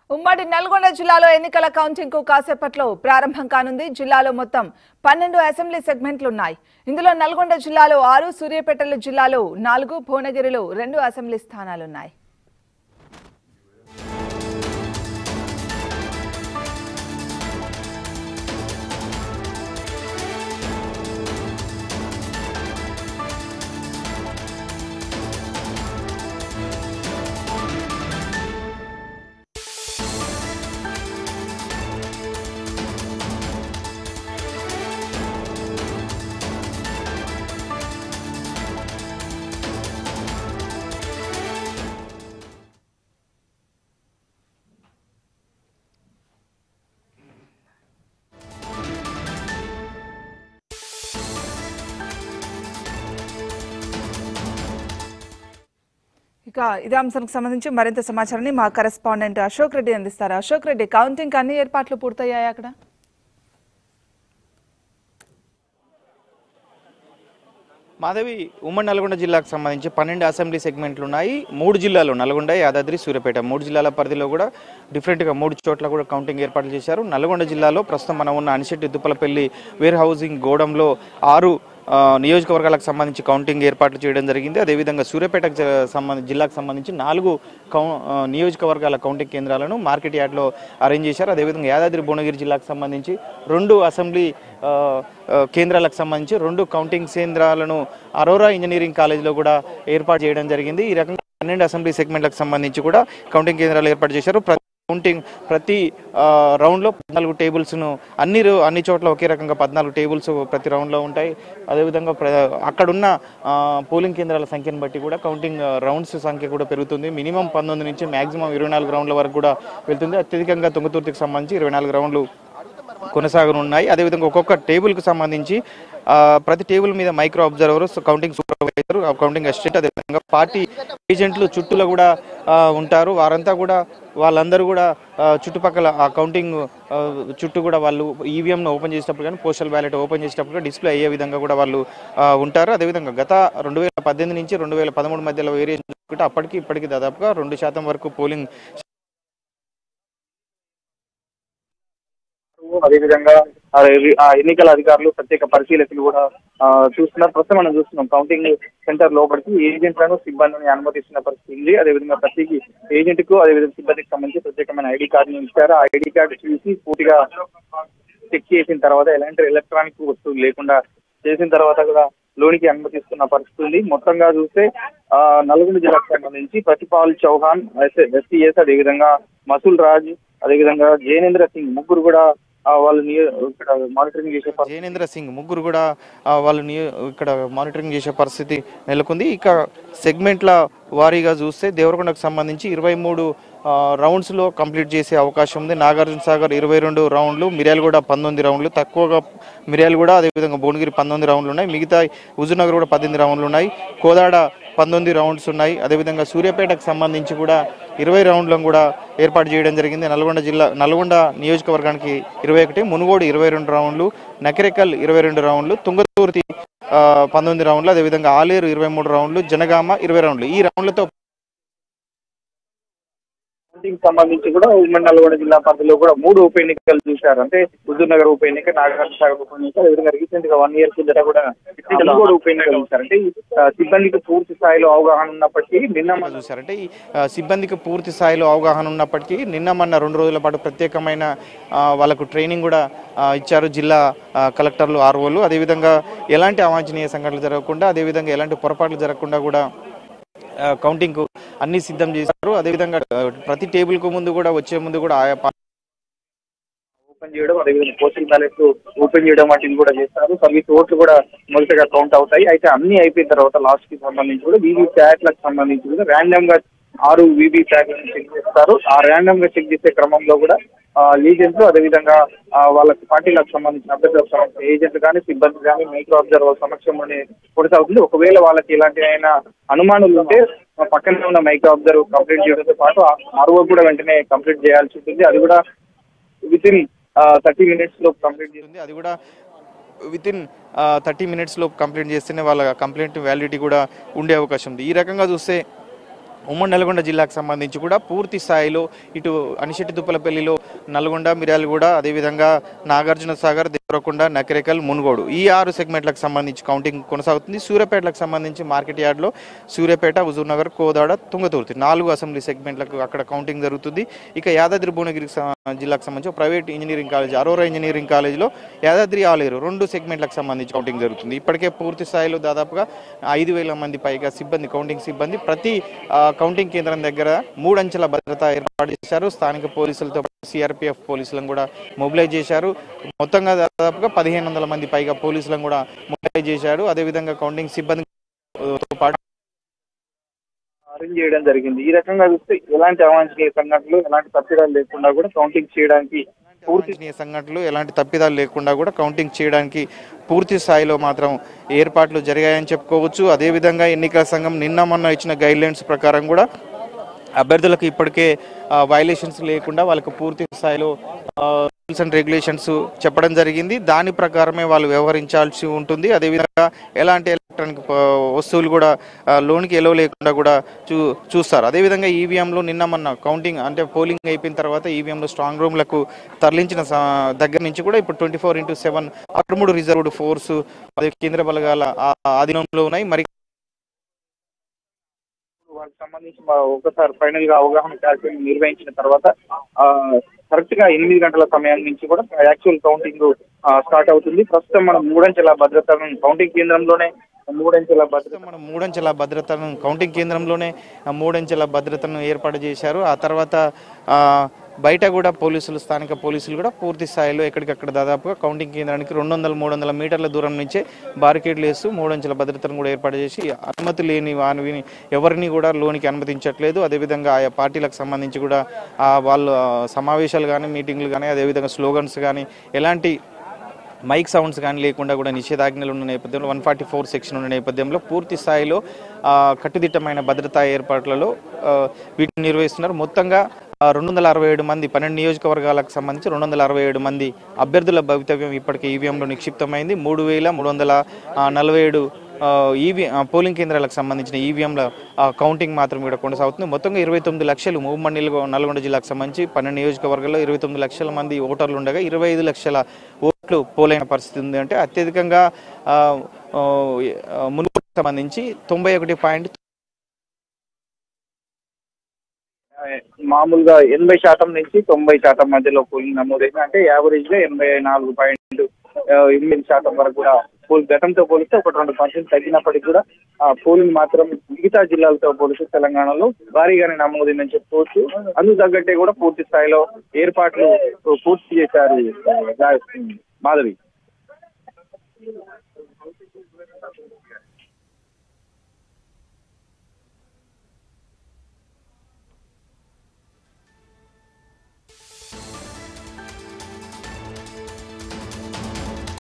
ఉమ్మడి నల్గొండ జిల్లాలో ఎన్నికల కౌంటింగ్ కు కాసేపట్లో ప్రారంభం కానుంది జిల్లాలో మొత్తం పన్నెండు అసెంబ్లీ సెగ్మెంట్లు ఉన్నాయి ఇందులో నల్గొండ జిల్లాలో ఆరు సూర్యాపేట జిల్లాలో నాలుగు భువనగిరిలో రెండు అసెంబ్లీ స్థానాలున్నాయి ఇక ఇదే అంశానికి సంబంధించి మరింత సమాచారాన్ని మా కరెస్పాండెంట్ అశోక్ రెడ్డి అందిస్తారు అశోక్ రెడ్డి కౌంటింగ్ అన్ని ఏర్పాట్లు పూర్తయ్యాయి అక్కడ మాధవి ఉమ్మడి నల్గొండ జిల్లాకు సంబంధించి పన్నెండు అసెంబ్లీ సెగ్మెంట్లు ఉన్నాయి మూడు జిల్లాలు నల్గొండ యాదాద్రి సూర్యాపేట మూడు జిల్లాల పరిధిలో కూడా డిఫరెంట్గా మూడు చోట్ల కూడా కౌంటింగ్ ఏర్పాట్లు చేశారు నల్గొండ జిల్లాలో ప్రస్తుతం మనం ఉన్న అనిశెట్టి దుప్పలపల్లి వేర్ హౌసింగ్ గోడంలో ఆరు ఆ, నియోజకవర్గాలకు సంబంధించి కౌంటింగ్ ఏర్పాట్లు చేయడం జరిగింది అదేవిధంగా సూర్యాపేటకు జ- సంబంధించి జిల్లాకు సంబంధించి నాలుగు కౌ ఆ, నియోజకవర్గాల కౌంటింగ్ కేంద్రాలను మార్కెట్ యార్డ్లో అరేంజ్ చేశారు అదేవిధంగా యాదాద్రి భువనగిరి జిల్లాకు సంబంధించి రెండు అసెంబ్లీ ఆ, ఆ, కేంద్రాలకు సంబంధించి రెండు కౌంటింగ్ కేంద్రాలను అరోరా ఇంజనీరింగ్ కాలేజీలో కూడా ఏర్పాటు చేయడం జరిగింది ఈ రకంగా పన్నెండు అసెంబ్లీ సెగ్మెంట్లకు సంబంధించి కూడా కౌంటింగ్ కేంద్రాలు ఏర్పాటు చేశారు ప్రతి కౌంటింగ్ ప్రతి ఆ, రౌండ్లో పద్నాలుగు టేబుల్స్ను అన్ని రో- అన్ని చోట్ల ఒకే రకంగా పద్నాలుగు టేబుల్స్ ప్రతి రౌండ్లో ఉంటాయి అదేవిధంగా ప్ర అక్కడున్న ఆ, పోలింగ్ కేంద్రాల సంఖ్యను బట్టి కూడా కౌంటింగ్ ఆ, రౌండ్స్ సంఖ్య కూడా పెరుగుతుంది మినిమం పంతొమ్మిది నుంచి మాక్సిమం ఇరవై నాలుగు రౌండ్ల వరకు కూడా వెళ్తుంది అత్యధికంగా తుంగతుర్తికి సంబంధించి ఇరవై నాలుగు రౌండ్లు కొనసాగనున్నాయి అదేవిధంగా ఒక్కొక్క టేబుల్కి సంబంధించి ఆ, ప్రతి టేబుల్ మీద micro observer counting supervisor counting assistant అదేవిధంగా పార్టీ ఏజెంట్లు చుట్టూలో కూడా ఆ, ఉంటారు వారంతా కూడా వాళ్ళందరూ కూడా ఆ, చుట్టుపక్కల ఆ కౌంటింగ్ ఆ, చుట్టూ కూడా వాళ్ళు ఈవీఎంను ఓపెన్ చేసేటప్పుడు కానీ పోస్టల్ బ్యాలెట్ ఓపెన్ చేసేటప్పుడు డిస్ప్లే అయ్యే విధంగా కూడా వాళ్ళు ఆ, ఉంటారు అదేవిధంగా గత రెండు వేల పద్దెనిమిది నుంచి రెండు వేల పదమూడు మధ్యలో వేరియేషన్ చూసుకుంటే అప్పటికి ఇప్పటికి దాదాపుగా రెండు శాతం వరకు పోలింగ్ అదేవిధంగా ఆ రి- ఆ ఎన్నికల అధికారులు ప్రత్యేక పరిశీలకులు కూడా ఆ, చూస్తున్నారు ప్రస్తుతం మనం చూస్తున్నాం కౌంటింగ్ సెంటర్ లోపలికి ఏజెంట్లను సిబ్బందిని అనుమతిస్తున్న పరిస్థితి ఉంది అదేవిధంగా ప్రతి ఏజెంట్ కు అదేవిధంగా సిబ్బందికి సంబంధించి ప్రత్యేకమైన ఐడి కార్డుని ఇచ్చారు ఆ ఐడి కార్డు చూసి పూర్తిగా చెక్ చేసిన తర్వాత ఎలాంటి ఎలక్ట్రానిక్ వస్తువులు లేకుండా చేసిన తర్వాత కూడా లోనికి అనుమతిస్తున్న పరిస్థితి ఉంది మొత్తంగా చూస్తే ఆ నల్గొండ జిల్లాకు సంబంధించి ప్రతిపాల్ చౌహాన్ ఎస్టీఎస్ అదేవిధంగా మసూల్ రాజ్ అదేవిధంగా జయనేంద్ర సింగ్ ముగ్గురు కూడా ఆ, వాళ్ళు నియ- ఇక్కడ మానిటరింగ్ చేసే పరిస్థితి జయనేంద్ర సింగ్ ముగ్గురు కూడా ఆ, వాళ్ళు నియ- ఇక్కడ మానిటరింగ్ చేసే పరిస్థితి నెలకొంది ఇక సెగ్మెంట్ల వారీగా చూస్తే దేవరకొండకు సంబంధించి ఇరవై మూడు రౌండ్స్లో కంప్లీట్ చేసే అవకాశం ఉంది నాగార్జున సాగర్ ఇరవై రెండు రౌండ్లు మిర్యాలగూడ పంతొమ్మిది రౌండ్లు తక్కువగా మిర్యాలగూడ అదేవిధంగా భువనగిరి పంతొమ్మిది రౌండ్లు ఉన్నాయి మిగతా హుజూర్నగర్ కూడా పద్దెనిమిది రౌండ్లు ఉన్నాయి కోదాడ పంతొమ్మిది రౌండ్స్ ఉన్నాయి అదేవిధంగా సూర్యాపేటకు సంబంధించి కూడా ఇరవై రౌండ్లను కూడా ఏర్పాటు చేయడం జరిగింది నల్గొండ జిల్లా నల్గొండ నియోజకవర్గానికి ఇరవై ఒకటి మునుగోడు ఇరవై రెండు రౌండ్లు నకిరేకల్ ఇరవై రెండు రౌండ్లు తుంగతుర్తి ఆ, పంతొమ్మిది రౌండ్లు అదేవిధంగా ఆలేరు ఇరవై మూడు రౌండ్లు జనగామ ఇరవై రౌండ్లు ఈ రౌండ్లతో కౌంటింగ్ సంబంధించి కూడా ఉమ్మడి నల్గొండ జిల్లా పరిధిలో కూడా మూడు ఉప ఎన్నికలు చూశారు అంటే హుజూర్ నగర్ ఉప ఎన్నిక నాగార్జున సాగర్ ఉప ఎన్నిక అదేవిధంగా రీసెంట్ గా వన్ ఇయర్ కిందట కూడా కూడా ఉప ఎన్నికలు చూశారు అంటే ఆ, సిబ్బందికి పూర్తి స్థాయిలో అవగాహన ఉన్నప్పటికీ నిన్న ఎలా చూశారంటే ఈ ఆ, సిబ్బందికి పూర్తి స్థాయిలో అవగాహన ఉన్నప్పటికీ నిన్న మొన్న రెండు రోజుల పాటు ప్రత్యేకమైన ఆ, వాళ్ళకు ట్రైనింగ్ కూడా ఆ, ఇచ్చారు జిల్లా ఆ, కలెక్టర్లు ఆర్ఓలు అదేవిధంగా ఎలాంటి అవాంఛనీయ సంఘటనలు జరగకుండా అదేవిధంగా ఎలాంటి పొరపాట్లు జరగకుండా కూడా ఆ, కౌంటింగ్కు అన్ని సిద్ధం చేశారు అదేవిధంగా ఆ, ప్రతి టేబుల్కు ముందు కూడా వచ్చే ముందు కూడా ఆయా పా- ఓపెన్ చేయడం అదేవిధంగా పోస్టల్ బ్యాలెట్ ఓపెన్ చేయడం వంటివి కూడా చేస్తారు సర్వీస్ ఓట్లు కూడా మొదటగా కౌంట్ అవుతాయి అయితే అన్ని అయిపోయిన తర్వాత లాస్ట్ కి సంబంధించి కూడా వీవీ ప్యాట్లకు సంబంధించి కూడా ర్యాండమ్ గా ఆరు వీవీ ప్యాట్లను చెక్ చేస్తారు ఆ ర్యాండమ్ గా చెక్ చేసే క్రమంలో కూడా లీజెంట్లు అదేవిధంగా ఆ, వాళ్ళకి పార్టీలకు సంబంధించిన అభ్యర్థులకు సంబంధించిన ఏజెంట్లు కానీ సిబ్బంది కానీ మైక్రో అబ్జర్వర్ సమక్షంలోనే కొనసాగుతుంది ఒకవేళ వాళ్ళకి ఇలాంటి అయినా అనుమానాలు ఉంటే ఆ పక్కనే ఉన్న మైక్రో అబ్జర్వ్ కంప్లీట్ చేయడంతో పాటు ఆర్ఓ కూడా వెంటనే కంప్లీట్ చేయాల్సి ఉంటుంది అది కూడా విత్ ఇన్ థర్టీ మినిట్స్ లో కంప్లీట్ చేసి ఉంటుంది అది కూడా విత్ ఇన్ థర్టీ మినిట్స్లో కంప్లైంట్ చేస్తేనే వాళ్ళ కంప్లైంట్ వ్యాలిడిటీ కూడా ఉండే అవకాశం ఉంది ఈ రకంగా చూస్తే ఉమ్మడి నల్గొండ జిల్లాకు సంబంధించి కూడా పూర్తి స్థాయిలో ఇటు అనిశెట్టి దుప్పలపల్లిలో నల్గొండ మిర్యాలగూడ అదేవిధంగా నాగార్జున సాగర్ దేవరకొండ నకరేకల్ మునుగోడు ఈ ఆరు సెగ్మెంట్లకు సంబంధించి కౌంటింగ్ కొనసాగుతుంది సూర్యాపేటలకు సంబంధించి మార్కెట్ యార్డ్లో సూర్యాపేట హుజూర్నగర్ కోదాడ తుంగతుర్తి నాలుగు అసెంబ్లీ సెగ్మెంట్లకు అక్కడ కౌంటింగ్ జరుగుతుంది ఇక యాదాద్రి భువనగిరి జిల్లాకు సంబంధించి ఒక private engineering college Aurora engineering కాలేజ్లో యాదాద్రి ఆలేరు రెండు సెగ్మెంట్లకు సంబంధించి కౌంటింగ్ జరుగుతుంది ఇప్పటికే పూర్తి స్థాయిలో దాదాపుగా ఐదు వేల మంది పైగా సిబ్బంది కౌంటింగ్ సిబ్బంది ప్రతి ఆ, కౌంటింగ్ కేంద్రం దగ్గర మూడంచెల భద్రత ఏర్పాటు చేశారు స్థానిక పోలీసులతో పాటు సిఆర్పిఎఫ్ పోలీసులను కూడా మొబిలైజ్ చేశారు మొత్తంగా దాదాపుగా పదిహేను వందల మంది పైగా పోలీసులను కూడా మొబిలైజ్ చేశారు అదేవిధంగా కౌంటింగ్ సిబ్బందితో పాటు అరేంజ్ చేయడం జరిగింది ఈ రకంగా చూస్తే ఎలాంటి అవాంఛనీయ సంఘటనలు ఎలాంటి తప్పిదాలు లేకుండా కూడా కౌంటింగ్ చేయడానికి పూర్తి పూర్తి సంఘటనలు ఎలాంటి తప్పిదాలు లేకుండా కూడా కౌంటింగ్ చేయడానికి పూర్తి స్థాయిలో మాత్రం ఏర్పాట్లు జరిగాయని చెప్పుకోవచ్చు అదేవిధంగా ఎన్నికల సంఘం నిన్న మొన్న ఇచ్చిన గైడ్ లైన్స్ ప్రకారం కూడా అభ్యర్థులకు ఇప్పటికే వైలేషన్స్ లేకుండా వాళ్ళకి పూర్తి స్థాయిలో రూల్స్ అండ్ రెగ్యులేషన్స్ చెప్పడం జరిగింది దాని ప్రకారమే వాళ్ళు వ్యవహరించాల్సి ఉంటుంది అదేవిధంగా ఎలాంటి ఎలక్ట్రానిక్ ప- వస్తువులు కూడా ఆ, లోనికి ఎలవ లేకుండా కూడా చూ చూస్తారు అదేవిధంగా ఈవీఎంలో నిన్న మొన్న కౌంటింగ్ అంటే పోలింగ్ అయిపోయిన తర్వాత ఈవీఎంలో స్ట్రాంగ్ రూమ్లకు తరలించిన స- దగ్గర నుంచి కూడా ఇప్పుడు ట్వంటీ ఫోర్ ఇంటూ సెవెన్ మూడు రిజర్వ్డ్ ఫోర్స్ అదే కేంద్ర బలగాల ఆ- ఆధీనంలో ఉన్నాయి మరి వాటికి సంబంధించి మా ఒకసారి ఫైనల్ గా అవగాహన కార్యక్రమం నిర్వహించిన తర్వాత కరెక్ట్ గా ఎనిమిది గంటల సమయం నుంచి కూడా యాక్చువల్ కౌంటింగ్ స్టార్ట్ అవుతుంది ప్రస్తుతం మనం మూడంచెల భద్రతను కౌంటింగ్ కేంద్రంలోనే మూడంచెల భద్రత ప్రస్తుతం మనం మూడంచెల భద్రతను కౌంటింగ్ కేంద్రంలోనే ఆ మూడంచెల భద్రతను ఏర్పాటు చేశారు ఆ తర్వాత ఆ, బయట కూడా పోలీసులు స్థానిక పోలీసులు కూడా పూర్తి స్థాయిలో ఎక్కడికక్కడ దాదాపుగా కౌంటింగ్ కేంద్రానికి రెండు వందల మూడు వందల మీటర్ల దూరం నుంచే బారికేడ్లు వేస్తూ మూడంచెల భద్రతను కూడా ఏర్పాటు చేసి అనుమతి లేని వారిని ఎవరిని కూడా లోనికి అనుమతించట్లేదు అదేవిధంగా ఆయా పార్టీలకు సంబంధించి కూడా ఆ, వాళ్ళు ఆ, సమావేశాలు కానీ మీటింగ్లు కానీ అదేవిధంగా స్లోగన్స్ కానీ ఎలాంటి మైక్ సౌండ్స్ కానీ లేకుండా కూడా నిషేధాజ్ఞలు ఉన్న నేపథ్యంలో వన్ ఫార్టీ ఫోర్ సెక్షన్ ఉన్న నేపథ్యంలో పూర్తి స్థాయిలో ఆ, కట్టుదిట్టమైన భద్రతా ఏర్పాట్లలో ఆ, వీటిని నిర్వహిస్తున్నారు మొత్తంగా రెండు వందల అరవై ఏడు మంది పన్నెండు నియోజకవర్గాలకు సంబంధించి రెండు వందల అరవై ఏడు మంది అభ్యర్థుల భవితవ్యం ఇప్పటికే ఈవీఎంలో నిక్షిప్తమైంది మూడు వేల మూడు వందల ఆ, నలభై ఏడు ఈవీ పోలింగ్ కేంద్రాలకు సంబంధించిన ఈవీఎంల కౌంటింగ్ మాత్రం ఇక్కడ కొనసాగుతుంది మొత్తంగా ఇరవై తొమ్మిది లక్షలు మూవ్మండి నల్గొండ జిల్లాకు సంబంధించి పన్నెండు నియోజకవర్గాల్లో ఇరవై తొమ్మిది లక్షల మంది ఓటర్లు ఉండగా ఇరవై ఐదు లక్షల ఓట్లు పోలైన పరిస్థితి ఉంది అంటే అత్యధికంగా ఆ, ఆ, మునుగోడుకు సంబంధించి తొంభై ఒకటి పాయింట్ మామూలుగా ఎనభై శాతం నుంచి తొంభై శాతం మధ్యలో పోలింగ్ నమోదైంది అంటే యావరేజ్ గా ఎనభై నాలుగు పాయింట్ ఎనిమిది శాతం వరకు కూడా పోల్ గతంతో పోలిస్తే ఒక రెండు పర్సెంట్ తగ్గినప్పటికీ కూడా ఆ పోలింగ్ మాత్రం మిగతా జిల్లాలతో పోలిస్తే తెలంగాణలో భారీగానే నమోదైందని చెప్పుకోవచ్చు అందుకు తగ్గట్టే కూడా పూర్తి స్థాయిలో ఏర్పాట్లు పూర్తి చేశారు మాధవి